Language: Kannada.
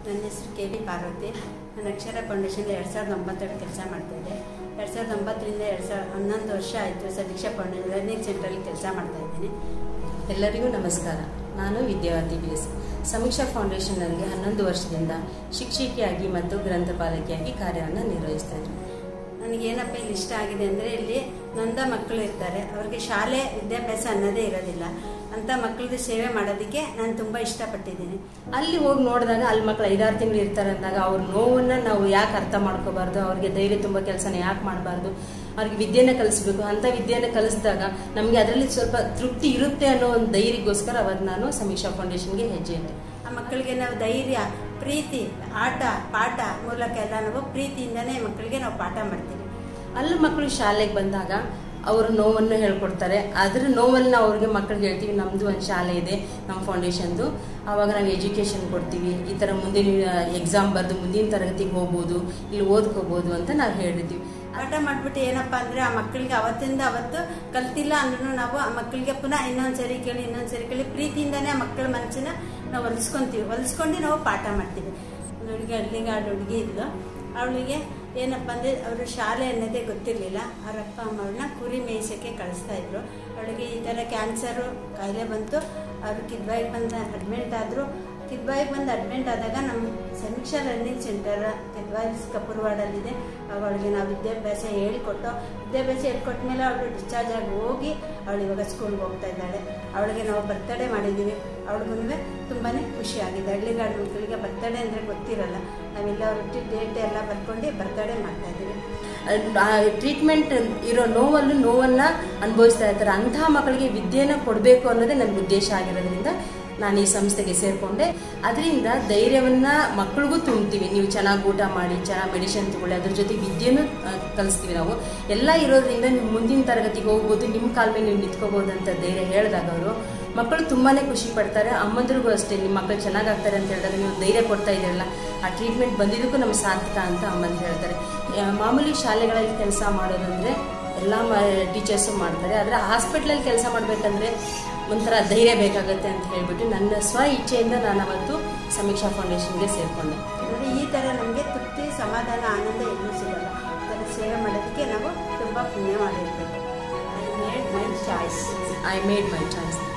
ನನ್ನ ಹೆಸರು ಕೆ ವಿ ಪಾರ್ವತಿ ನಾನು ಅಕ್ಷರ ಫೌಂಡೇಶನ್ ಎರಡು ಸಾವಿರದ ಒಂಬತ್ತರಲ್ಲಿ ಕೆಲಸ ಮಾಡ್ತಾಯಿದ್ದೆ ಎರಡು ಸಾವಿರದ ಒಂಬತ್ತರಿಂದ ಎರಡು ಸಾವಿರದ ಹನ್ನೊಂದು ವರ್ಷ ಆಯಿತು ಸಮೀಕ್ಷಾ ಫೌಂಡೇಶನ್ ಲರ್ನಿಂಗ್ ಸೆಂಟ್ರಲ್ಲಿ ಕೆಲಸ ಮಾಡ್ತಾ ಇದ್ದೀನಿ ಎಲ್ಲರಿಗೂ ನಮಸ್ಕಾರ ನಾನು ವಿದ್ಯಾವತಿ ಬಿ ಎಸ್ ಸಮೀಕ್ಷಾ ಫೌಂಡೇಶನ್ನಲ್ಲಿ ಹನ್ನೊಂದು ವರ್ಷದಿಂದ ಶಿಕ್ಷಕಿಯಾಗಿ ಮತ್ತು ಗ್ರಂಥಪಾಲಕಿಯಾಗಿ ಕಾರ್ಯವನ್ನು ನಿರ್ವಹಿಸ್ತಾ ಇದ್ದೀನಿ ನನಗೇನಪ್ಪ ಇಲ್ಲಿ ಇಷ್ಟ ಆಗಿದೆ ಅಂದರೆ ಇಲ್ಲಿ ನೊಂದ ಮಕ್ಕಳು ಇರ್ತಾರೆ ಅವ್ರಿಗೆ ಶಾಲೆ ವಿದ್ಯಾಭ್ಯಾಸ ಅನ್ನೋದೇ ಇರೋದಿಲ್ಲ ಅಂಥ ಮಕ್ಕಳದ್ದು ಸೇವೆ ಮಾಡೋದಕ್ಕೆ ನಾನು ತುಂಬ ಇಷ್ಟಪಟ್ಟಿದ್ದೀನಿ ಅಲ್ಲಿ ಹೋಗಿ ನೋಡಿದಾಗ ಅಲ್ಲಿ ಮಕ್ಕಳು ಐದಾರು ತಿಂಗಳು ಇರ್ತಾರೆ ಅಂದಾಗ ಅವ್ರ ನೋವನ್ನು ನಾವು ಯಾಕೆ ಅರ್ಥ ಮಾಡ್ಕೋಬಾರ್ದು ಅವ್ರಿಗೆ ಧೈರ್ಯ ತುಂಬ ಕೆಲಸನ ಯಾಕೆ ಮಾಡಬಾರ್ದು ಅವ್ರಿಗೆ ವಿದ್ಯೆನ ಕಲಿಸ್ಬೇಕು ಅಂಥ ವಿದ್ಯೆನ ಕಲಿಸಿದಾಗ ನಮಗೆ ಅದರಲ್ಲಿ ಸ್ವಲ್ಪ ತೃಪ್ತಿ ಇರುತ್ತೆ ಅನ್ನೋ ಒಂದು ಧೈರ್ಯಕ್ಕೋಸ್ಕರ ಅವತ್ತು ನಾನು ಸಮೀಕ್ಷಾ ಫೌಂಡೇಶನ್ಗೆ ಹೆಜ್ಜೆ ಇಟ್ಟೆ ಆ ಮಕ್ಕಳಿಗೆ ನಾವು ಧೈರ್ಯ ಪ್ರೀತಿ ಆಟ ಪಾಠ ಮೂಲಕ ಎಲ್ಲ ನಾವು ಪ್ರೀತಿಯಿಂದನೇ ಮಕ್ಕಳಿಗೆ ನಾವು ಪಾಠ ಮಾಡ್ತೀವಿ ಅಲ್ಲಿ ಮಕ್ಕಳು ಶಾಲೆಗೆ ಬಂದಾಗ ಅವರು ನೋವನ್ನು ಹೇಳ್ಕೊಡ್ತಾರೆ ಅದ್ರ ನೋವನ್ನ ಅವ್ರಿಗೆ ಮಕ್ಕಳಿಗೆ ಹೇಳ್ತೀವಿ ನಮ್ಮದು ಒಂದು ಶಾಲೆ ಇದೆ ನಮ್ಮ ಫೌಂಡೇಶನ್ದು ಆವಾಗ ನಾವು ಎಜುಕೇಷನ್ ಕೊಡ್ತೀವಿ ಈ ಥರ ಮುಂದಿನ ಎಕ್ಸಾಮ್ ಬರೆದು ಮುಂದಿನ ತರಗತಿಗೆ ಹೋಗ್ಬೋದು ಇಲ್ಲಿ ಓದ್ಕೋಬೋದು ಅಂತ ನಾವು ಹೇಳಿರ್ತೀವಿ ಪಾಠ ಮಾಡ್ಬಿಟ್ಟು ಏನಪ್ಪಾ ಅಂದ್ರೆ ಆ ಮಕ್ಕಳಿಗೆ ಅವತ್ತಿಂದ ಅವತ್ತು ಕಲ್ತಿಲ್ಲ ಅಂದ್ರೂ ನಾವು ಆ ಮಕ್ಕಳಿಗೆ ಪುನಃ ಇನ್ನೊಂದ್ಸರಿ ಕೇಳಿ ಇನ್ನೊಂದ್ಸರಿ ಕೇಳಿ ಪ್ರೀತಿಯಿಂದಾನೇ ಆ ಮಕ್ಕಳ ಮನಸ್ಸನ್ನ ನಾವು ಹೊಲಿಸ್ಕೊಂತೀವಿ ಹೊಲಿಸ್ಕೊಂಡು ನಾವು ಪಾಠ ಮಾಡ್ತೀವಿ ಒಂದು ಹುಡುಗಿ ಹಳ್ಳಿಗಾಡು ಹುಡುಗಿ ಇದ್ಲು ಅವಳಿಗೆ ಏನಪ್ಪ ಅಂದರೆ ಅವರು ಶಾಲೆ ಅನ್ನೋದೇ ಗೊತ್ತಿರಲಿಲ್ಲ ಅವ್ರ ಅಪ್ಪ ಅಮ್ಮವ್ರನ್ನ ಕುರಿ ಮೇಯಿಸೋಕ್ಕೆ ಕಳಿಸ್ತಾ ಇದ್ರು ಅವಳಿಗೆ ಈ ಥರ ಕ್ಯಾನ್ಸರು ಕಾಯಿಲೆ ಬಂತು ಅವರು ಕಿದ್ವಾಯಿಗೆ ಬಂದು ಅಡ್ಮಿಂಟ್ ಆದರು ಕಿದ್ವಾಯಿಗೆ ಬಂದು ಅಡ್ಮಿಂಟ್ ಆದಾಗ ನಮ್ಮ ಸಮೀಕ್ಷಾ ಲರ್ನಿಂಗ್ ಸೆಂಟರ್ ಕಿದ್ವಾಯಿಸ್ ಕಪೂರ್ವಾಡಲ್ಲಿದೆ ಅವಳಿಗೆ ನಾವು ವಿದ್ಯಾಭ್ಯಾಸ ಹೇಳ್ಕೊಟ್ಟು ವಿದ್ಯಾಭ್ಯಾಸ ಹೇಳ್ಕೊಟ್ಟ ಮೇಲೆ ಅವಳು ಡಿಸ್ಚಾರ್ಜ್ ಆಗಿ ಹೋಗಿ ಅವಳು ಇವಾಗ ಸ್ಕೂಲ್ಗೆ ಹೋಗ್ತಾ ಇದ್ದಾಳೆ ಅವಳಿಗೆ ನಾವು ಬರ್ತಡೇ ಮಾಡಿದ್ದೀವಿ ಅವಳಿಗೂ ತುಂಬಾ ಖುಷಿ ಆಗಿದೆ ಹಳ್ಳಿಗಾಡು ಮಕ್ಕಳಿಗೆ ಬರ್ತಡೇ ಅಂದರೆ ಗೊತ್ತಿರಲ್ಲ ನಾವೆಲ್ಲ ಹುಟ್ಟಿ ಡೇಟ್ ಎಲ್ಲ ಬರ್ಕೊಂಡು ಬರ್ತಡೇ ಮಾಡ್ತಾ ಇದ್ದೀವಿ ಟ್ರೀಟ್ಮೆಂಟ್ ಇರೋ ನೋವಲ್ಲೂ ನೋವನ್ನು ಅನುಭವಿಸ್ತಾ ಇರ್ತಾರೆ ಅಂತಹ ಮಕ್ಕಳಿಗೆ ವಿದ್ಯೆನ ಕೊಡಬೇಕು ಅನ್ನೋದೇ ನನ್ನ ಉದ್ದೇಶ ಆಗಿರೋದ್ರಿಂದ ನಾನು ಈ ಸಂಸ್ಥೆಗೆ ಸೇರಿಕೊಂಡೆ ಅದರಿಂದ ಧೈರ್ಯವನ್ನ ಮಕ್ಕಳಿಗೂ ತುಂಬ್ತೀವಿ ನೀವು ಚೆನ್ನಾಗಿ ಊಟ ಮಾಡಿ ಚೆನ್ನಾಗಿ ಮೆಡಿಸಿನ್ ತಗೊಳ್ಳಿ ಅದ್ರ ಜೊತೆ ವಿದ್ಯೆನೂ ಆ, ಕಲಿಸ್ತೀವಿ ನಾವು ಎಲ್ಲ ಇರೋದ್ರಿಂದ ನೀವು ಮುಂದಿನ ತರಗತಿಗೆ ಹೋಗ್ಬೋದು ನಿಮ್ಮ ಕಾಲ ಮೇಲೆ ನೀವು ನಿಂತ್ಕೋಬೋದು ಅಂತ ಧೈರ್ಯ ಹೇಳಿದಾಗ ಅವರು ಮಕ್ಕಳು ತುಂಬಾನೇ ಖುಷಿ ಪಡ್ತಾರೆ ಅಮ್ಮಂದ್ರಿಗೂ ಅಷ್ಟೇ ನಿಮ್ಮ ಮಕ್ಕಳು ಚೆನ್ನಾಗಾಗ್ತಾರೆ ಅಂತ ಹೇಳಿದಾಗ ನೀವು ಧೈರ್ಯ ಕೊಡ್ತಾ ಇದ್ದೀರಲ್ಲ ಆ ಟ್ರೀಟ್ಮೆಂಟ್ ಬಂದಿದ್ದಕ್ಕೂ ನಮ್ಗೆ ಸಾರ್ಥಕ ಅಂತ ಅಮ್ಮಂದ್ರು ಹೇಳ್ತಾರೆ ಆ, ಮಾಮೂಲಿ ಶಾಲೆಗಳಲ್ಲಿ ಕೆಲಸ ಮಾಡೋದಂದ್ರೆ ಎಲ್ಲ ಟೀಚರ್ಸು ಮಾಡ್ತಾರೆ ಆದರೆ ಹಾಸ್ಪಿಟ್ಲಲ್ಲಿ ಕೆಲಸ ಮಾಡಬೇಕಂದ್ರೆ ಒಂಥರ ಧೈರ್ಯ ಬೇಕಾಗುತ್ತೆ ಅಂತ ಹೇಳ್ಬಿಟ್ಟು ನನ್ನ ಸ್ವ ಇಚ್ಛೆಯಿಂದ ನಾನು ಅವತ್ತು ಸಮೀಕ್ಷಾ ಫೌಂಡೇಶನ್ಗೆ ಸೇರಿಕೊಂಡೆ ಅಂದರೆ ಈ ಥರ ನಮಗೆ ತೃಪ್ತಿ ಸಮಾಧಾನ ಆನಂದ ಎಲ್ಲೂ ಸಿಗಲ್ಲ ಈ ಥರ ಸೇವೆ ಮಾಡೋದಕ್ಕೆ ನಾವು ತುಂಬ ಪುಣ್ಯ ಮಾಡಿರ್ಬೇಕು I made my choice I made my choice